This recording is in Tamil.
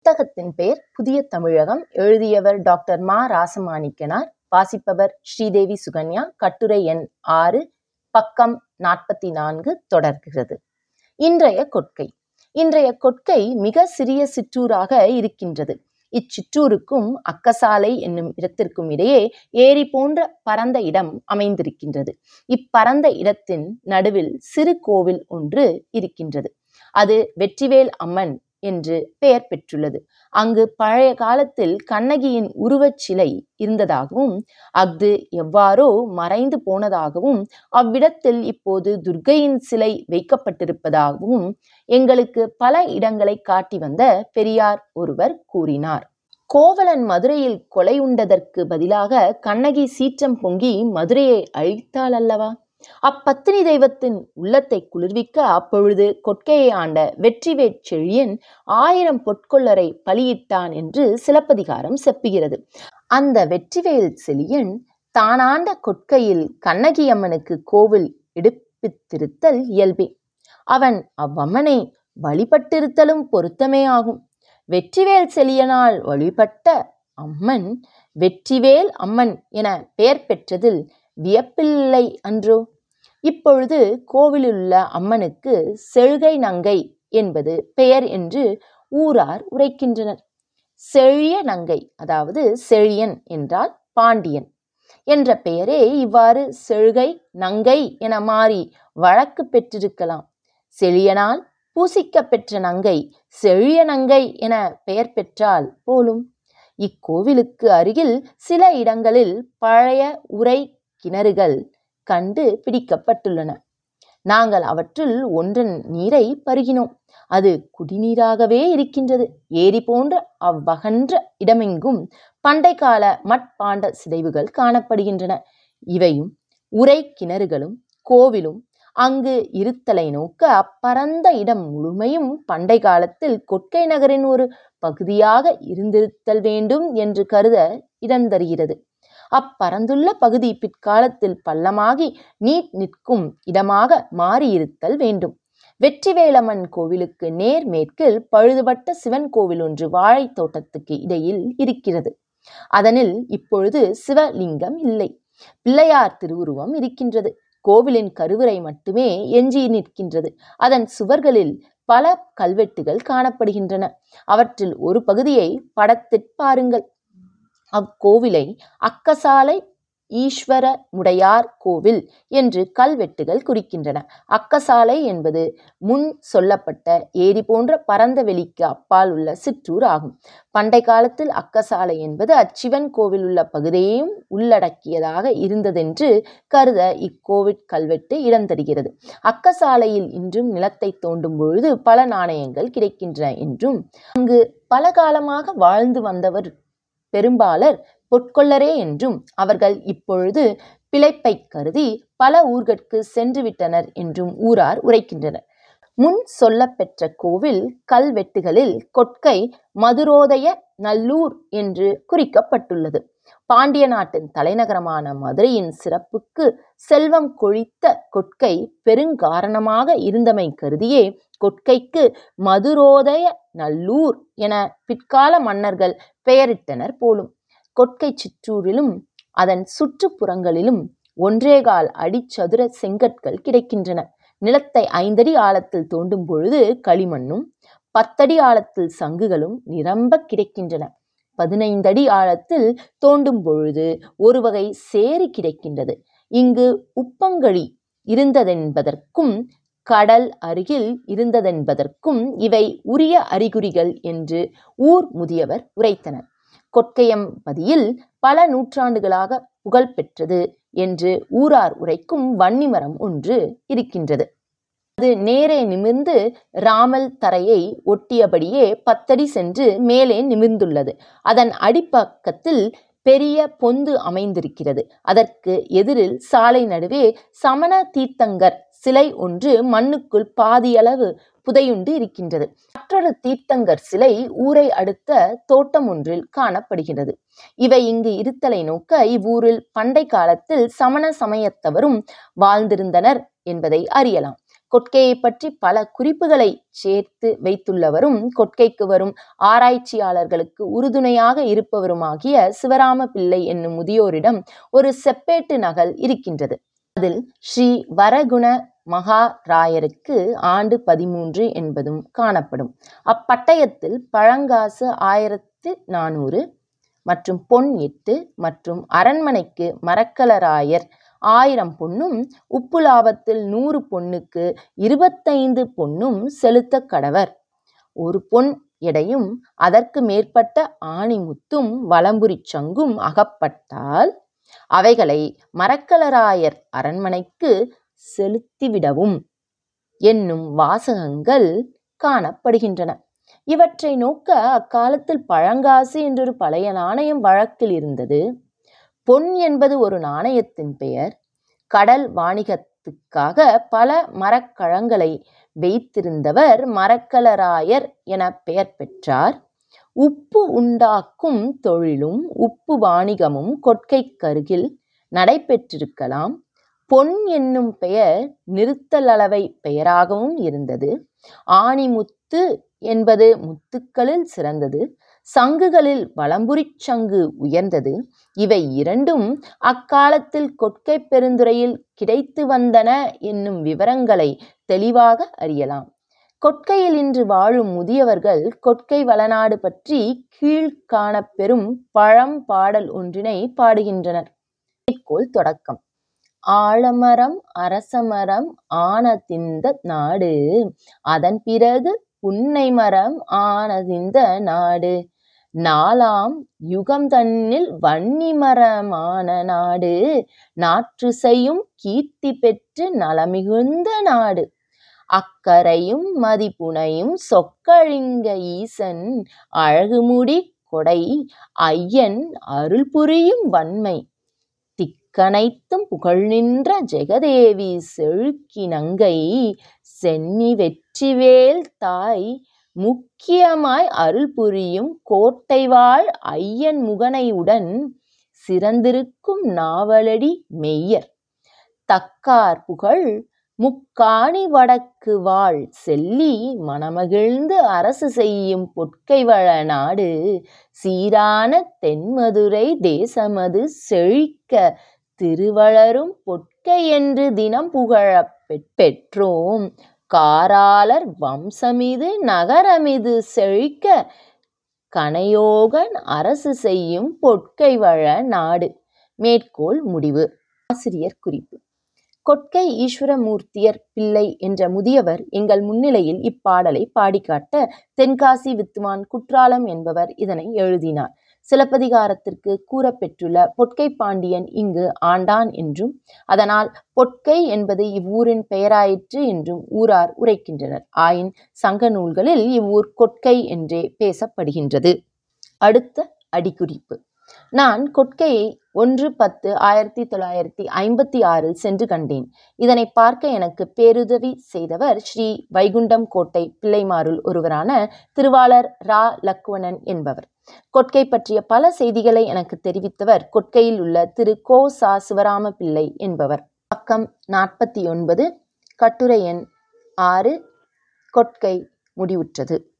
புத்தகத்தின் பெயர் புதிய தமிழகம் எழுதியவர் டாக்டர் மா ராசமாணிக்கனார் வாசிப்பவர் ஸ்ரீதேவி சுகன்யா கட்டுரை எண் ஆறு பக்கம் நாற்பத்தி நான்கு தொடர்கிறது இன்றைய கொட்கை இன்றைய கொட்கை மிக சிறிய சிற்றூராக இருக்கின்றது இச்சிற்றூருக்கும் அக்கசாலை என்னும் இடத்திற்கும் இடையே ஏரி போன்ற பரந்த இடம் அமைந்திருக்கின்றது இப்பரந்த இடத்தின் நடுவில் சிறு கோவில் ஒன்று இருக்கின்றது அது வெற்றிவேல் அம்மன் என்று பெயர் பெற்றுள்ளது அங்கு பழைய காலத்தில் கண்ணகியின் உருவச் சிலை இருந்ததாகவும் அஃது எவ்வாறோ மறைந்து போனதாகவும் அவ்விடத்தில் இப்போது துர்க்கையின் சிலை வைக்கப்பட்டிருப்பதாகவும் எங்களுக்கு பல இடங்களை காட்டி வந்த பெரியார் ஒருவர் கூறினார் கோவலன் மதுரையில் கொலை உண்டதற்கு பதிலாக கண்ணகி சீற்றம் பொங்கி மதுரையை அழித்தாள் அல்லவா அப்பத்தினி தெய்வத்தின் உள்ளத்தை குளிர்விக்க அப்பொழுது கொட்கையை ஆண்ட வெற்றிவேற் செழியன் ஆயிரம் பொற்கொள்ளரை பலியிட்டான் என்று சிலப்பதிகாரம் செப்புகிறது அந்த வெற்றிவேல் செழியன் தானாண்ட கொட்கையில் கண்ணகி அம்மனுக்கு கோவில் எடுப்பித்திருத்தல் இயல்பே அவன் அவ்வம்மனை வழிபட்டிருத்தலும் பொருத்தமே ஆகும் வெற்றிவேல் செழியனால் வழிபட்ட அம்மன் வெற்றிவேல் அம்மன் என பெயர் பெற்றதில் வியப்பில்லை அன்றோ இப்பொழுது கோவிலுள்ள அம்மனுக்கு செழுகை நங்கை என்பது பெயர் என்று ஊரார் உரைக்கின்றனர் செழிய நங்கை அதாவது செழியன் என்றால் பாண்டியன் என்ற பெயரே இவ்வாறு செழுகை நங்கை என மாறி வழக்கு பெற்றிருக்கலாம் செழியனால் பூசிக்க பெற்ற நங்கை செழிய நங்கை என பெயர் பெற்றால் போலும் இக்கோவிலுக்கு அருகில் சில இடங்களில் பழைய உரை கிணறுகள் கண்டு பிடிக்கப்பட்டுள்ளன நாங்கள் அவற்றுள் ஒன்றன் நீரை பருகினோம் அது குடிநீராகவே இருக்கின்றது ஏரி போன்ற அவ்வகன்ற இடமெங்கும் பண்டை கால மட்பாண்ட சிதைவுகள் காணப்படுகின்றன இவையும் உரை கிணறுகளும் கோவிலும் அங்கு இருத்தலை நோக்க அப்பரந்த இடம் முழுமையும் பண்டை காலத்தில் கொட்கை நகரின் ஒரு பகுதியாக இருந்திருத்தல் வேண்டும் என்று கருத இடந்தருகிறது அப்பரந்துள்ள பகுதி பிற்காலத்தில் பள்ளமாகி நீட் நிற்கும் இடமாக மாறியிருத்தல் வேண்டும் வெற்றிவேலம்மன் கோவிலுக்கு நேர் மேற்கில் பழுதுபட்ட சிவன் கோவில் ஒன்று வாழைத் தோட்டத்துக்கு இடையில் இருக்கிறது அதனில் இப்பொழுது சிவலிங்கம் இல்லை பிள்ளையார் திருவுருவம் இருக்கின்றது கோவிலின் கருவறை மட்டுமே எஞ்சி நிற்கின்றது அதன் சுவர்களில் பல கல்வெட்டுகள் காணப்படுகின்றன அவற்றில் ஒரு பகுதியை படத்திற் பாருங்கள் அக்கோவிலை அக்கசாலை ஈஸ்வர முடையார் கோவில் என்று கல்வெட்டுகள் குறிக்கின்றன அக்கசாலை என்பது முன் சொல்லப்பட்ட ஏரி போன்ற பரந்த வெளிக்கு அப்பால் உள்ள சிற்றூர் ஆகும் பண்டை காலத்தில் அக்கசாலை என்பது அச்சிவன் கோவில் உள்ள பகுதியையும் உள்ளடக்கியதாக இருந்ததென்று கருத இக்கோவிட் கல்வெட்டு இடம் தருகிறது அக்கசாலையில் இன்றும் நிலத்தை தோண்டும் பொழுது பல நாணயங்கள் கிடைக்கின்றன என்றும் அங்கு பல காலமாக வாழ்ந்து வந்தவர் பெரும்பாலர் பொற்கொள்ளரே என்றும் அவர்கள் இப்பொழுது பிழைப்பை கருதி பல ஊர்கட்கு சென்று விட்டனர் என்றும் ஊரார் உரைக்கின்றனர் முன் சொல்லப்பெற்ற கோவில் கல்வெட்டுகளில் கொட்கை மதுரோதய நல்லூர் என்று குறிக்கப்பட்டுள்ளது பாண்டிய நாட்டின் தலைநகரமான மதுரையின் சிறப்புக்கு செல்வம் கொழித்த கொட்கை பெருங்காரணமாக இருந்தமை கருதியே கொட்கைக்கு மதுரோதய நல்லூர் என பிற்கால மன்னர்கள் பெயரிட்டனர் போலும் கொட்கை சிற்றூரிலும் அதன் சுற்றுப்புறங்களிலும் ஒன்றேகால் அடிச்சதுர செங்கற்கள் கிடைக்கின்றன நிலத்தை ஐந்தடி ஆழத்தில் தோண்டும் பொழுது களிமண்ணும் பத்தடி ஆழத்தில் சங்குகளும் நிரம்ப கிடைக்கின்றன பதினைந்தடி ஆழத்தில் தோண்டும் பொழுது ஒரு வகை சேரி கிடைக்கின்றது இங்கு உப்பங்கழி இருந்ததென்பதற்கும் கடல் அருகில் இருந்ததென்பதற்கும் இவை உரிய அறிகுறிகள் என்று ஊர் முதியவர் உரைத்தனர் கொட்கையம்பதியில் பல நூற்றாண்டுகளாக புகழ் பெற்றது என்று ஊரார் உரைக்கும் வன்னிமரம் ஒன்று இருக்கின்றது அது நேரே நிமிர்ந்து ராமல் தரையை ஒட்டியபடியே பத்தடி சென்று மேலே நிமிர்ந்துள்ளது அதன் அடிப்பக்கத்தில் பெரிய பொந்து அமைந்திருக்கிறது அதற்கு எதிரில் சாலை நடுவே சமண தீர்த்தங்கர் சிலை ஒன்று மண்ணுக்குள் பாதியளவு புதையுண்டு இருக்கின்றது மற்றொரு தீர்த்தங்கர் சிலை ஊரை அடுத்த தோட்டம் ஒன்றில் காணப்படுகிறது இவை இங்கு இருத்தலை நோக்க இவ்வூரில் பண்டை காலத்தில் சமண சமயத்தவரும் வாழ்ந்திருந்தனர் என்பதை அறியலாம் கொட்கையைப் பற்றி பல குறிப்புகளை சேர்த்து வைத்துள்ளவரும் கொட்கைக்கு வரும் ஆராய்ச்சியாளர்களுக்கு உறுதுணையாக இருப்பவருமாகிய சிவராம பிள்ளை என்னும் முதியோரிடம் ஒரு செப்பேட்டு நகல் இருக்கின்றது அதில் ஸ்ரீ வரகுண மகாராயருக்கு ஆண்டு பதிமூன்று என்பதும் காணப்படும் அப்பட்டயத்தில் பழங்காசு ஆயிரத்து நானூறு மற்றும் பொன் எட்டு மற்றும் அரண்மனைக்கு மரக்கலராயர் ஆயிரம் பொன்னும் உப்பு லாபத்தில் நூறு பொன்னுக்கு இருபத்தைந்து பொன்னும் செலுத்த கடவர் ஒரு பொன் எடையும் அதற்கு மேற்பட்ட ஆணிமுத்தும் வலம்புரிச் சங்கும் அகப்பட்டால் அவைகளை மரக்கலராயர் அரண்மனைக்கு செலுத்திவிடவும் என்னும் வாசகங்கள் காணப்படுகின்றன இவற்றை நோக்க அக்காலத்தில் பழங்காசு என்றொரு பழைய நாணயம் வழக்கில் இருந்தது பொன் என்பது ஒரு நாணயத்தின் பெயர் கடல் வாணிகத்துக்காக பல மரக்கழங்களை வைத்திருந்தவர் மரக்கலராயர் என பெயர் பெற்றார் உப்பு உண்டாக்கும் தொழிலும் உப்பு வாணிகமும் கொட்கைக்கருகில் நடைபெற்றிருக்கலாம் பொன் என்னும் பெயர் நிறுத்தலளவை பெயராகவும் இருந்தது ஆணிமுத்து என்பது முத்துக்களில் சிறந்தது சங்குகளில் வலம்புரிச் சங்கு உயர்ந்தது இவை இரண்டும் அக்காலத்தில் கொட்கை பெருந்துறையில் கிடைத்து வந்தன என்னும் விவரங்களை தெளிவாக அறியலாம் கொட்கையில் இன்று வாழும் முதியவர்கள் கொட்கை வளநாடு பற்றி கீழ்காணப் பெறும் பழம் பாடல் ஒன்றினை பாடுகின்றனர் மேற்கோள் தொடக்கம் ஆலமரம் அரசமரம் ஆனதிந்த நாடு அதன் பிறகு புன்னை மரம் ஆனதிந்த நாடு நாலாம் யுகம் தன்னில் வன்னி மரமான நாடு நாற்றுசையும் கீர்த்தி பெற்று நலமிகுந்த நாடு அக்கரையும் மதிப்புனையும் சொக்கழிங்க ஈசன் அழகுமுடி கொடை ஐயன் அருள் புரியும் வன்மை திக்கனைத்தும் புகழ் நின்ற ஜெகதேவி செழுக்கி நங்கை சென்னி வெற்றிவேல் தாய் முக்கியமாய் அருள் புரியும் கோட்டைவாழ் ஐயன் முகனையுடன் சிறந்திருக்கும் நாவலடி மெய்யர் தக்கார் புகழ் முக்காணி வடக்கு வாழ் செல்லி மணமகிழ்ந்து அரசு செய்யும் பொற்கைவள நாடு சீரான தென்மதுரை தேசமது செழிக்க திருவளரும் பொற்கை என்று தினம் புகழப் பெற்றோம் காராளர் வம்சமிது நகரமிது செழிக்க கனையோகன் அரசு செய்யும் பொற்கைவள நாடு மேற்கோள் முடிவு ஆசிரியர் குறிப்பு கொட்கை ஈஸ்வரமூர்த்தியர் பிள்ளை என்ற முதியவர் எங்கள் முன்னிலையில் இப்பாடலை பாடிக்காட்ட தென்காசி வித்துவான் குற்றாலம் என்பவர் இதனை எழுதினார் சிலப்பதிகாரத்திற்கு கூறப்பெற்றுள்ள பொற்கை பாண்டியன் இங்கு ஆண்டான் என்றும் அதனால் பொற்கை என்பது இவ்வூரின் பெயராயிற்று என்றும் ஊரார் உரைக்கின்றனர் ஆயின் சங்க நூல்களில் இவ்வூர் கொட்கை என்றே பேசப்படுகின்றது அடுத்த அடிக்குறிப்பு நான் கொட்கையை ஒன்று பத்து ஆயிரத்தி தொள்ளாயிரத்தி ஐம்பத்தி ஆறில் சென்று கண்டேன் இதனை பார்க்க எனக்கு பேருதவி செய்தவர் ஸ்ரீ வைகுண்டம் கோட்டை பிள்ளைமாருள் ஒருவரான திருவாளர் ரா லக்குவணன் என்பவர் கொட்கை பற்றிய பல செய்திகளை எனக்கு தெரிவித்தவர் கொட்கையில் உள்ள திரு கோ சா சிவராம பிள்ளை என்பவர் பக்கம் நாற்பத்தி ஒன்பது கட்டுரை எண் ஆறு கொட்கை முடிவுற்றது